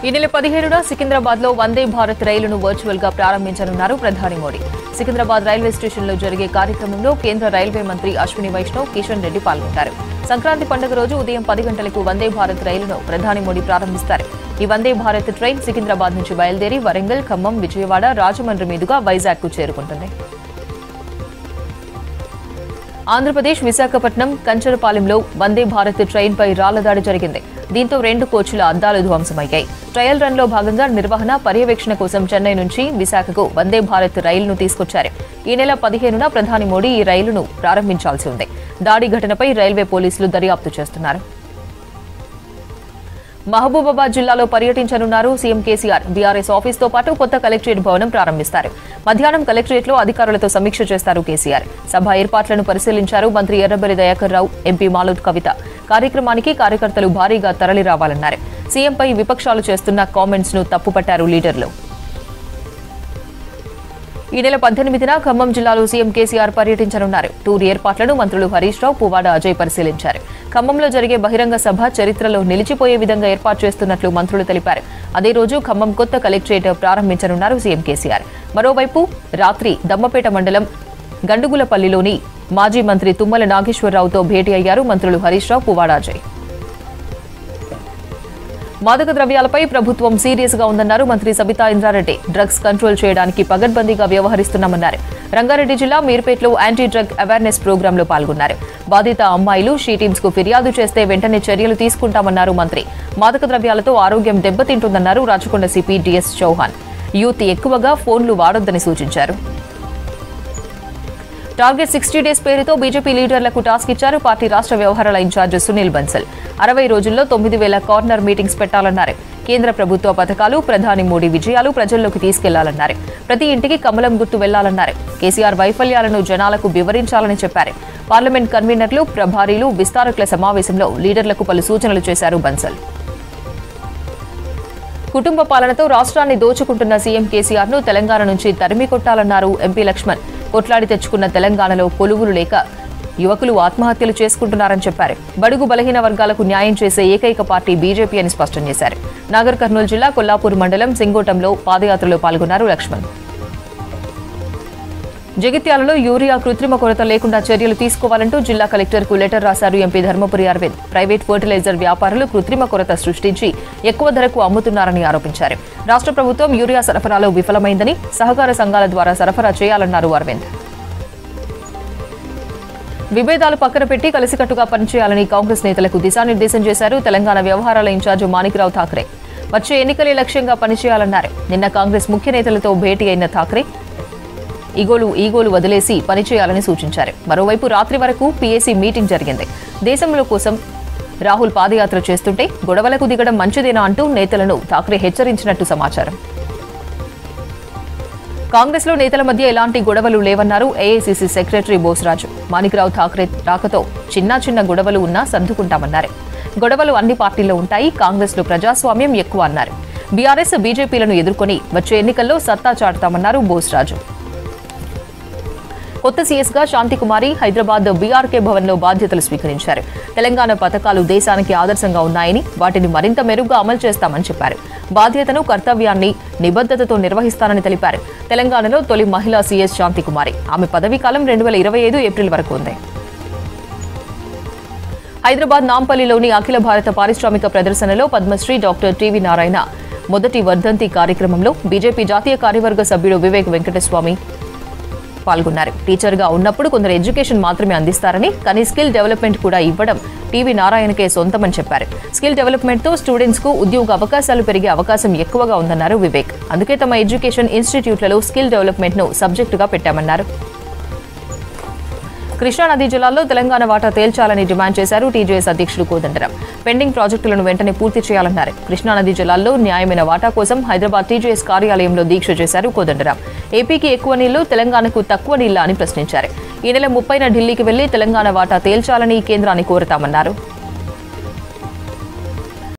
ఈ నెల పదిహేడున సికింద్రాబాద్ లో వందే భారత్ రైలును వర్చువల్ గా ప్రారంభించనున్నారు ప్రధాని మోడీ సికింద్రాబాద్ రైల్వే స్టేషన్ లో జరిగే కార్యక్రమంలో కేంద్ర రైల్వే మంత్రి అశ్విని వైష్ణవ్ కిషన్ రెడ్డి పాల్గొంటారు సంక్రాంతి పండుగ రోజు ఉదయం పది గంటలకు వందే భారత్ రైలును ప్రధాని మోడీ ప్రారంభిస్తారు ఈ వందే భారత్ ట్రైన్ సికింద్రాబాద్ నుంచి బయలుదేరి వరంగల్ ఖమ్మం విజయవాడ రాజమండ్రి మీదుగా వైజాగ్ కు చేరుకుంటుంది ఆంధ్రప్రదేశ్ విశాఖపట్నం కంచరపాలెంలో వందే భారత్ ట్రైన్ పై రాళ్లదాడి జరిగింది దీంతో రెండు కోచ్ల అద్దాలు ధ్వంసమయ్యాయి ట్రయల్ రన్ లో భాగంగా నిర్వహణ పర్యవేక్షణ కోసం చెన్నై నుంచి విశాఖకు వందే భారత్ రైలును తీసుకొచ్చారు ఈ నెల పదిహేనున ప్రధాని మోడీ ఈ రైలును ప్రారంభించాల్సి ఉంది దాడి ఘటనపై రైల్వే పోలీసులు దర్యాప్తు చేస్తున్నారు మహబూబాబాద్ జిల్లాలో పర్యటించనున్నారు సీఎం కేసీఆర్ బీఆర్ఎస్ ఆఫీస్ తో పాటు కొత్త కలెక్టరేట్ భవనం ప్రారంభిస్తారు మధ్యాహ్నం కలెక్టరేట్ లో అధికారులతో సమీక్ష చేస్తారు కేసీఆర్ సభ ఏర్పాట్లను పరిశీలించారు మంత్రి ఎర్రబెల్లి దయాకర్ రావు ఎంపీ మాలోద్ కవిత కార్యక్రమానికి కార్యకర్తలు భారీగా తరలి రావాలన్నారు సీఎంపై విపక్షాలు చేస్తున్న కామెంట్స్ ను తప్పుపట్టారు లీడర్లు ఈ నెల పద్దెనిమిదిన ఖమ్మం జిల్లాలో సీఎం కేసీఆర్ పర్యటించనున్నారు టూర్ ఏర్పాట్లను మంత్రులు హరీష్ రావు పువ్వాడ అజయ్ పరిశీలించారు ఖమ్మంలో జరిగే బహిరంగ సభ చరిత్రలో నిలిచిపోయే విధంగా ఏర్పాటు చేస్తున్నట్లు మంత్రులు తెలిపారు అదే రోజు ఖమ్మం కొత్త కలెక్టరేట్ ప్రారంభించనున్నారు సీఎం కేసీఆర్ మరోవైపు రాత్రి దమ్మపేట మండలం గండుగులపల్లిలోని మాజీ మంత్రి తుమ్మల నాగేశ్వరరావుతో భేటీ అయ్యారు మంత్రులు హరీష్ రావు పువ్వాడ అజయ్ మాదక ద్రవ్యాలపై ప్రభుత్వం సీరియస్ గా ఉందన్నారు మంత్రి సబితా ఇంద్రారెడ్డి డ్రగ్స్ కంట్రోల్ చేయడానికి పగడ్బందీగా వ్యవహరిస్తున్నామన్నారు రంగారెడ్డి జిల్లా మీర్పేటలో యాంటీ డ్రగ్ అవేర్నెస్ ప్రోగ్రామ్ లో పాల్గొన్నారు బాధిత అమ్మాయిలు షీ టీమ్స్ కు ఫిర్యాదు చేస్తే వెంటనే చర్యలు తీసుకుంటామన్నారు మంత్రి మాదక ద్రవ్యాలతో ఆరోగ్యం దెబ్బతింటుందన్నారు Rachakonda CP DS Chauhan youth ఎక్కువగా ఫోన్లు వాడొద్దని సూచించారు టార్గెట్ సిక్స్టీ డేస్ పేరుతో బీజేపీ లీడర్లకు టాస్క్ ఇచ్చారు పార్టీ రాష్ట్ర వ్యవహారాల ఇన్ఛార్జ్ సునీల్ బన్సల్ అరవై రోజుల్లో తొమ్మిది వేల కార్నర్ మీటింగ్స్ పెట్టాలన్నారు కేంద్ర ప్రభుత్వ పథకాలు ప్రధాని మోడీ విజయాలు ప్రజల్లోకి తీసుకెళ్లాలన్నారు ప్రతి ఇంటికి కమలం గుర్తు వెళ్లాలన్నారు కేసీఆర్ వైఫల్యాలను జనాలకు వివరించాలని చెప్పారు పార్లమెంట్ కన్వీనర్లు ప్రభారీలు విస్తారకుల సమావేశంలో లీడర్లకు పలు సూచనలు చేశారు బన్సల్ కుటుంబ పాలనతో రాష్ట్రాన్ని దోచుకుంటున్న సీఎం కేసీఆర్ ను తెలంగాణ నుంచి తరిమి కొట్టాలన్నారు ఎంపీ లక్ష్మణ్ కొట్లాడి తెచ్చుకున్న తెలంగాణలో కొలువులు లేక యువకులు ఆత్మహత్యలు చేసుకుంటున్నారని చెప్పారు బడుగు బలహీన వర్గాలకు న్యాయం చేసే ఏకైక పార్టీ బీజేపీ అని స్పష్టం చేశారు నాగర్ కర్నూలు జిల్లా కొల్లాపూర్ మండలం సింగోటంలో పాదయాత్రలో పాల్గొన్నారు లక్ష్మణ్ జగిత్యాలలో యూరియా కృత్రిమ కొరత లేకుండా చర్యలు తీసుకోవాలంటూ జిల్లా కలెక్టర్కు లెటర్ రాశారు MP Dharmapuri Arvind private fertiliser వ్యాపారులు కృత్రిమ కొరత సృష్టించి ఎక్కువ ధరకు అమ్ముతున్నారని ఆరోపించారు రాష్ట్ర ప్రభుత్వం యూరియా సరఫరాలో విఫలమైందని సహకార సంఘాల ద్వారా సరఫరా చేయాలన్నారు అరవింద్ విభేదాలు పక్కన పెట్టి కలిసికట్టుగా పనిచేయాలని కాంగ్రెస్ నేతలకు దిశానిర్దేశం చేశారు తెలంగాణ వ్యవహారాల ఇన్ఛార్జ్ మాణిక్రావు ఠాక్రే వచ్చే ఎన్నికలే లక్ష్యంగా పనిచేయాలన్నారు నిన్న కాంగ్రెస్ ముఖ్య నేతలతో భేటీ అయిన ఠాక్రే ఈగోలు ఈగోలు వదిలేసి పనిచేయాలని సూచించారు మరోవైపు రాత్రి వరకు పీఏసీ మీటింగ్ జరిగింది దేశంలో కోసం రాహుల్ పాదయాత్ర చేస్తుంటే గొడవలకు దిగడం మంచిదేనా అంటూ నేతలను ఠాక్రే హెచ్చరించినట్టు సమాచారం కాంగ్రెస్ లో నేతల మధ్య ఎలాంటి గొడవలు లేవన్నారు ఏఐసీసీ సెక్రటరీ బోసరాజు మాణిక్రావు ఠాక్రే రాకతో చిన్న చిన్న గొడవలు ఉన్నా సర్దుకుంటామన్నారు గొడవలు అన్ని పార్టీల్లో ఉంటాయి కాంగ్రెస్ లో ప్రజాస్వామ్యం ఎక్కువ అన్నారు బీఆర్ఎస్ బీజేపీలను ఎదుర్కొని వచ్చే ఎన్నికల్లో సత్తా చాటుతామన్నారు బోసరాజు కొత్త సీఎస్ గా శాంతికుమారి హైదరాబాద్ బీఆర్కే భవన్ లో బాధ్యతలు స్వీకరించారు తెలంగాణ పథకాలు దేశానికి ఆదర్శంగా ఉన్నాయని వాటిని మరింత మెరుగ్గా అమలు చేస్తామని చెప్పారు బాధ్యతను కర్తవ్యాన్ని నిబద్ధతతో నిర్వహిస్తానని తెలిపారు తెలంగాణలో తొలి మహిళా సీఎస్ శాంతికుమారి ఆమె పదవీ కాలం రెండు వేల ఇరవై ఐదు ఏప్రిల్ వరకు ఉంది హైదరాబాద్ నాంపల్లిలోని అఖిల భారత పారిశ్రామిక ప్రదర్శనలో పద్మశ్రీ డాక్టర్ టివి నారాయణ మొదటి వర్ధంతి కార్యక్రమంలో బీజేపీ జాతీయ కార్యవర్గ సభ్యుడు వివేక్ వెంకటస్వామి పాల్గొన్నారు టీచర్గా ఉన్నప్పుడు కొందరు ఎడ్యుకేషన్ మాత్రమే అందిస్తారని కానీ స్కిల్ డెవలప్మెంట్ కూడా ఇవ్వడం టీవీ నారాయణకే సొంతమని చెప్పారు స్కిల్ డెవలప్మెంట్తో స్టూడెంట్స్ కు ఉద్యోగ అవకాశాలు పెరిగే అవకాశం ఎక్కువగా ఉందన్నారు వివేక్ అందుకే తమ ఎడ్యుకేషన్ ఇన్స్టిట్యూట్లలో స్కిల్ డెవలప్మెంట్ ను సబ్జెక్టుగా పెట్టామన్నారు కృష్ణానదీ జిల్లాలో తెలంగాణ వాటా తేల్చాలని డిమాండ్ చేశారు టీజేఎస్ అధ్యక్షుడు కోదండరాం పెండింగ్ ప్రాజెక్టులను వెంటనే పూర్తి చేయాలన్నారు కృష్ణానదీ జిల్లాల్లో న్యాయమైన వాటా కోసం హైదరాబాద్ టీజేఎస్ కార్యాలయంలో దీక్ష చేశారు కోదండరాం ఏపీకి ఎక్కువ నీళ్లు తెలంగాణకు తక్కువ నీళ్ల అని ప్రశ్నించారు ఈ నెల ముప్పైన ఢిల్లీకి వెళ్లి తెలంగాణ వాటా తేల్చాలని కేంద్రాన్ని కోరతామన్నారు